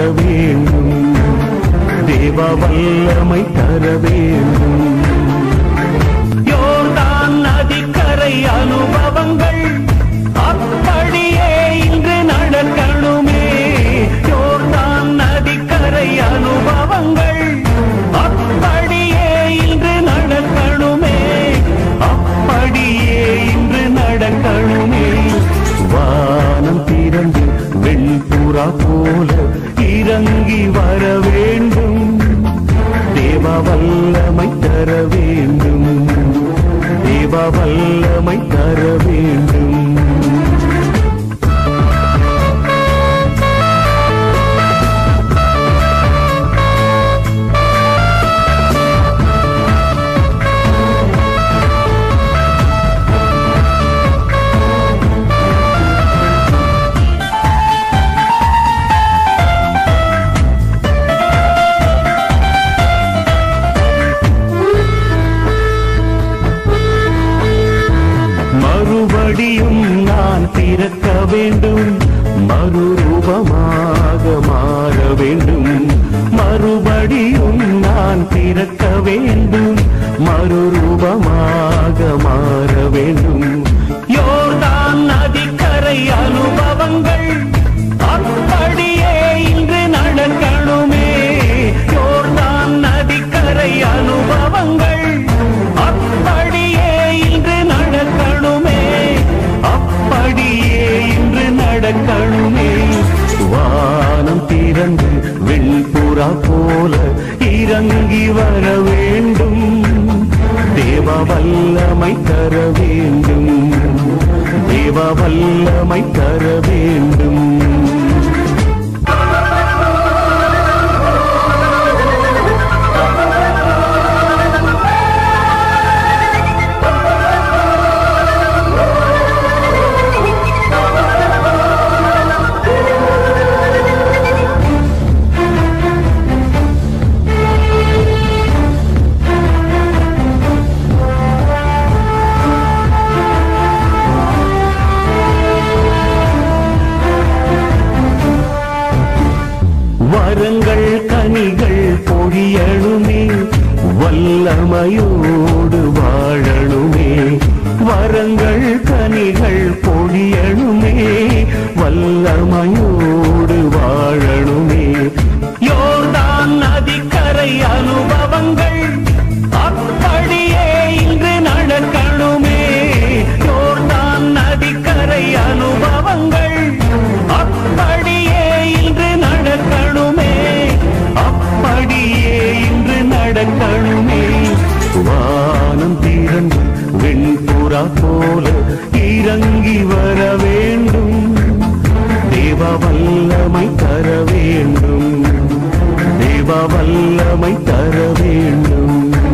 வேண்டும் தேவ வல்லமை தர வேண்டும் யோர்தான் நதிக்கரை அனுபவங்கள் அப்படியே இன்று நடக்கணுமே யோர்தான் நதிக்கரை அனுபவங்கள் அப்படியே இன்று நடக்கணுமே அப்படியே இன்று நடக்கணுமே வானம் திறந்து வெண்புறா போல இறங்கி வர வேண்டும் தேவ வல்லமை தர வேண்டும் தேவ வல்லமை தர வேண்டும் மறுபடியும் நான் பிறக்க வேண்டும் மறுரூபமாக மாற வேண்டும் மறுபடியும் நான் பிறக்க வேண்டும் மறுரூபமாக மாற வேண்டும் யோர்தான் நதிக்கரை அனுபவங்கள் அப்படியே இன்று நடக்கணுமே யோர்தான் நதிக்கரை அனுபவங்கள் அப்படியே இன்று நடக்கணுமே அப்படியே இன்று நடக்கணுமே வானம் திறந்து வெண்புறா போல இறங்கி வர வேண்டும் தேவ வல்லமை தர வேண்டும் தேவ வல்லமை தர வேண்டும் வரங்கள் கனிகள் பொழியணுமே வல்லமையோடு வாழணுமே வரங்கள் கனிகள் பொழியணுமே வல்லமையோடு வாழணுமே யோர்தான் நதிக்கரை அனுபவங்கள் அப்படியே இன்று நடக்கணுமே யோர்தான் நதிக்கரை அனுபவங்கள் அப்படியே இன்று நடக்கணுமே அப்படியே இன்று நடக்கணுமே வானம் திறந்து வெண்புறா போல இறங்கி வர வேண்டும் தேவ வல்லமை தர வேண்டும் தேவ வல்லமை தர வேண்டும்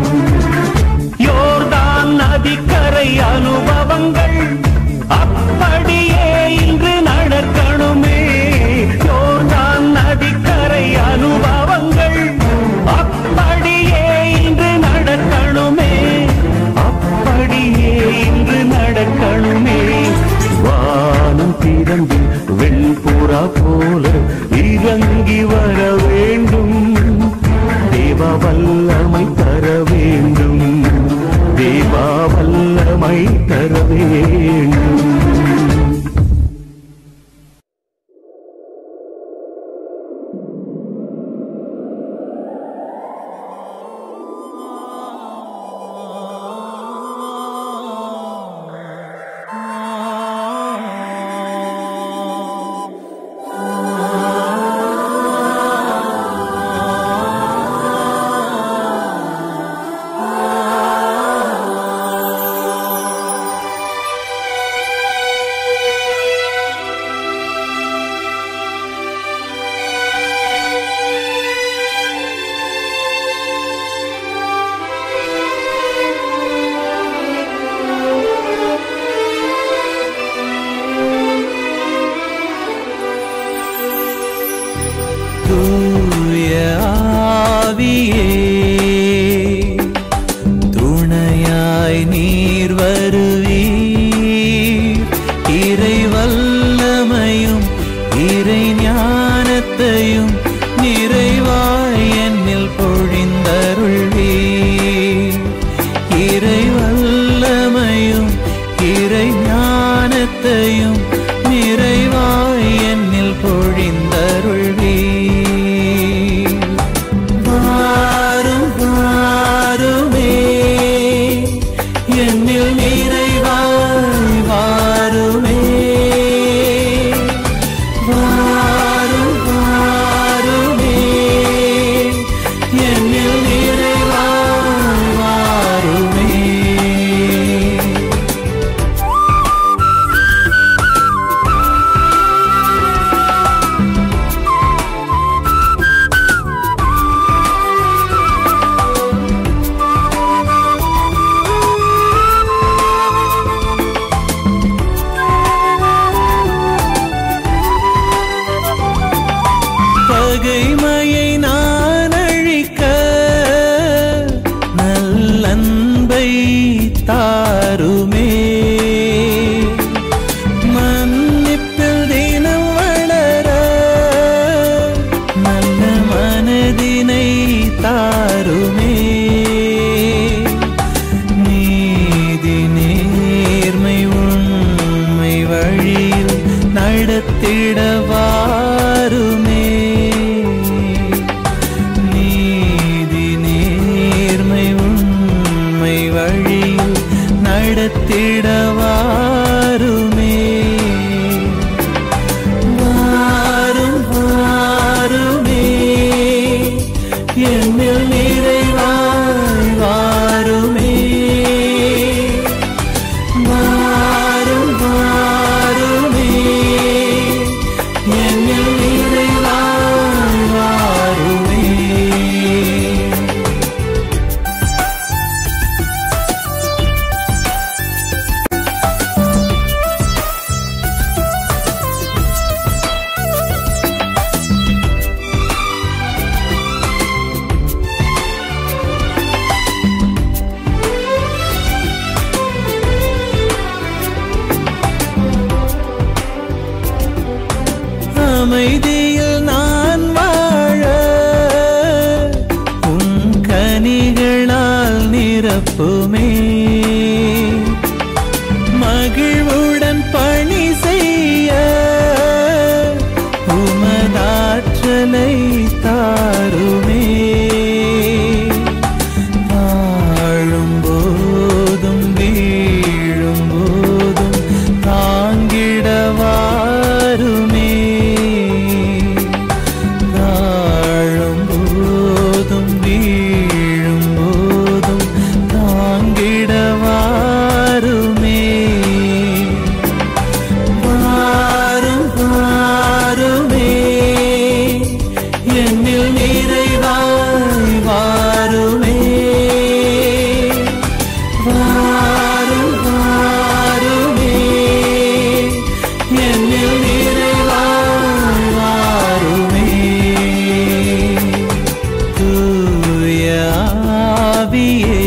யோர்தான் நதிக்கரை அனுபவங்கள் அப்படியே இன்று நடக்கணுமே யோர்தான் நதிக்கரை அனுபவங்கள் அப்படியே இன்று நடக்கணுமே அப்படியே இன்று நடக்கணுமே வானம் திறந்து வெண்புறா போல இறங்கி வர வேண்டும் தேவ வல்லமை தர வேண்டும் தேவா வல்லமை தர வேண்டும் தூய ஆவியே துணையாய் நீர் வருவீர் இறை வல்லமையும் இறை ஞானத்தையும் பகைமையை நான் அழிக்க நல்லன்பை தாருமே மன்னிப்பில் தினம் வளர நல்ல மனதினை தாருமே நீதி நேர்மை உண்மை வழியில் நடத்திட வாருமே நீதி நேர்மை உண்மை வழியில் நடத்திட வாருமே வாரும் வாருமே என்னில் நிறைவாய் வாருமே வாரும் வாருமே என்னில் நிறைவாய் வாருமே அமைதியில் நான் வாழ உன் கனிகளால் நிரப்புமே மகிழ்வுடன் பணி செய்ய உமதாற்றலை தாருமே வாழும் போதும் வீழும் போதும் தாங்கிட வாருமே வாழும் போதும் வீழும் போதும் தாங்கிட வாருமே வாரும் வாருமே என்னில் நிறைவாய் வாருமே வாரும் வாருமே என்னில் நிறைவாய் வாருமே தூய ஆவியே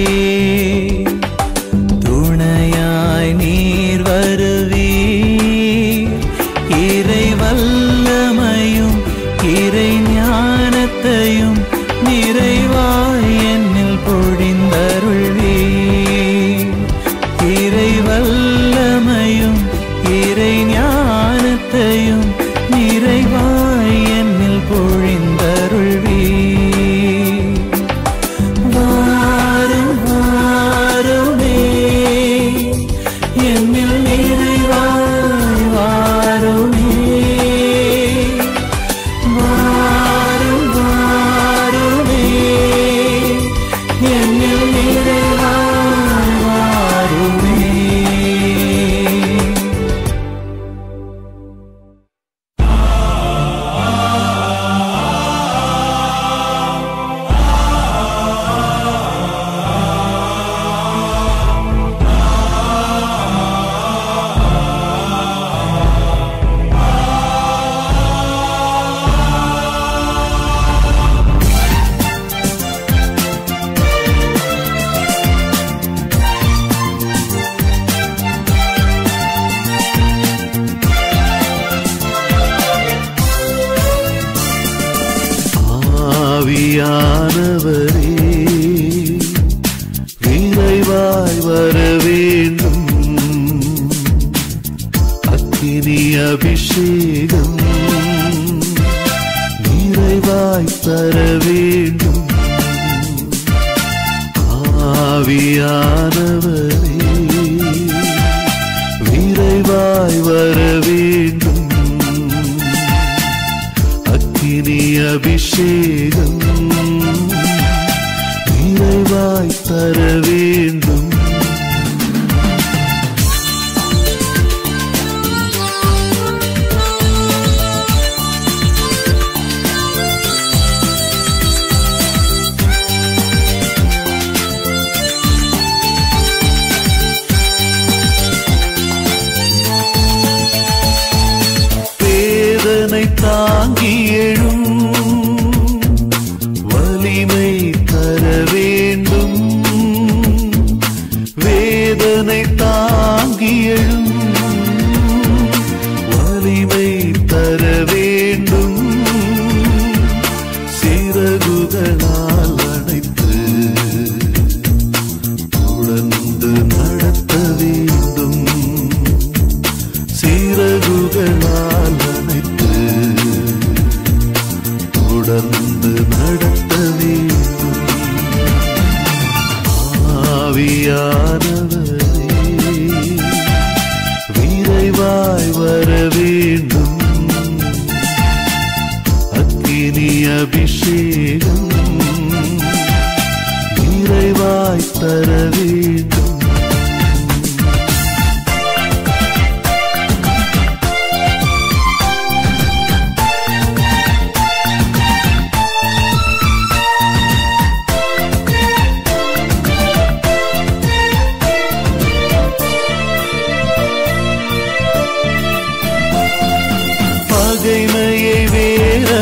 துணையாய் நீர் வருவீர் இறை வல்லமையும் இறை ஞானத்தையும் நிறைவாய் என்னில் பொழிந்தருள்வீர் இறை வல்லமையும் இறை ஞானத்தையும் நிறைவாய் என்னில் பொழிந்தருள்வீர் வாரும் வாருமே என்னில் நிறைவாய் வாருமே வாரும் வாருமே என்னில் நிறைவாய் வாருமே ஆவியானவரே விரைவாய் வர வேண்டும் அக்கினி அபிஷேகம் நிறைவாய் தர வேண்டும் ஆவியானவரே விரைவாய் வர வேண்டும் அக்கினி அபிஷேகம் நிறைவாய் தர வேண்டும் வேதனை தாங்கி எழும்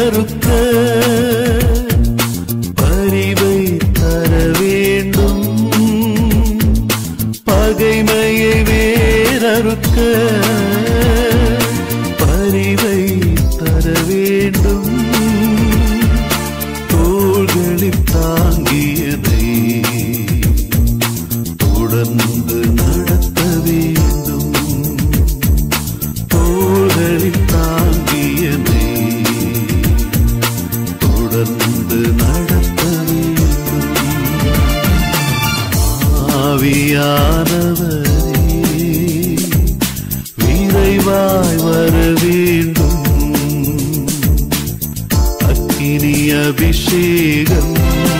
வேறறுக்க பரிவை தர வேண்டும் பகைமையை வேறறுக்க பரிவை தர வேண்டும் தோள்களில் தாங்கியதை தொடர்ந்து நடத்த வேண்டும் தோள்களில் தாங்கியதை தொடர்ந்து நடத்த வேண்டும் ஆவியானவரே விரைவாய் வர வேண்டும் அக்கினி அபிஷேகம்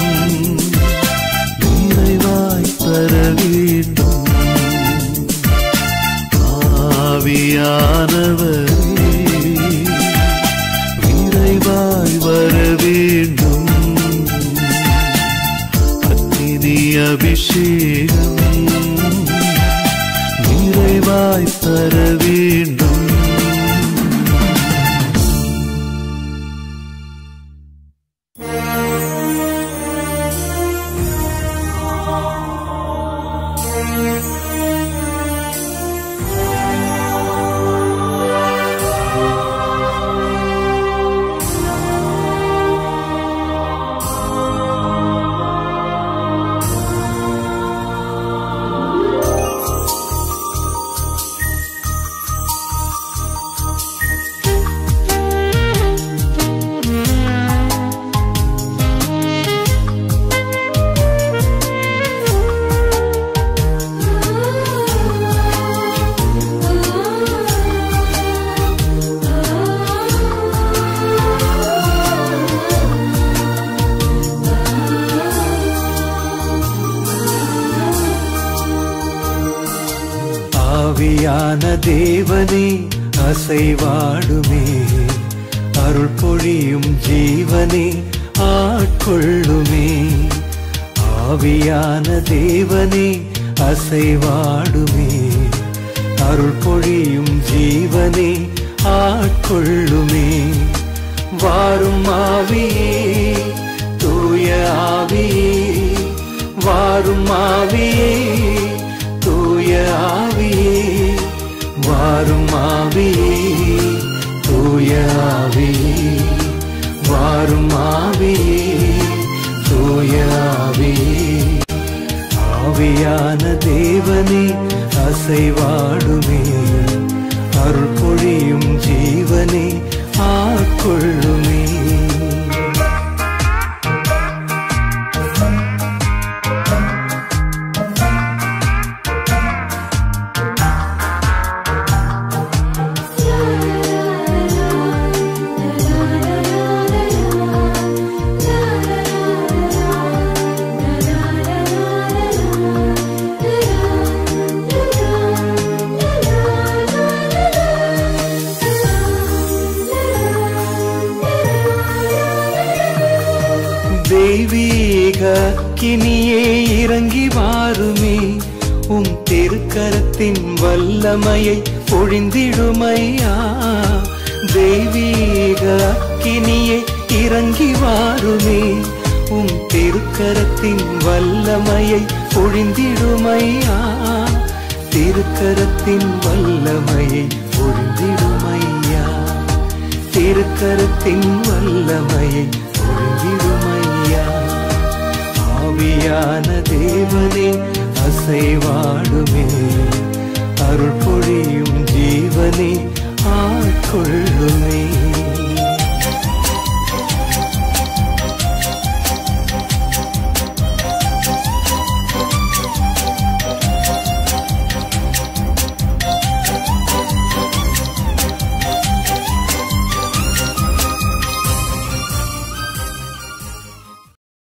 நிறைவாய் தர வேண்டும் ஆவியானவரே விரைவாய் வர வேண்டும் அக்கினி அபிஷேகம் நிறைவாய் தர வேண்டும் ஆவியான தேவனே அசைவாடுமே அருள் பொழியும் ஜீவனே ஆட்கொள்ளுமே ஆவியான தேவனே அசைவாடுமே அருள் பொழியும் ஜீவனே ஆட்கொள்ளுமே வாரும் ஆவியே தூய ஆவியே வாரும் ஆவியே தூய ஆவியே வாரும் ஆவியே தூய ஆவியே வாரும் ஆவியே தூய ஆவியே ஆவியான தேவனே அசைவாடுமே அருள் பொழியும் ஜீவனே ஆட்கொள்ளுமே தெய்வீக கினியே இறங்கி வாருமே உம் திருக்கரத்தின் வல்லமையை பொழிந்திடுமையா தெய்வீக கினியே இறங்கி வாருமே உம் திருக்கரத்தின் வல்லமையை பொழிந்திடுமையா திருக்கரத்தின் வல்லமையை பொழிந்திடுமையா திருக்கரத்தின் வல்லமையை பொழிந்திடுமையா ஆவியான தேவனே அசைவாடுமே அருள் பொழியும் ஜீவனே ஆட்கொள்ளுமே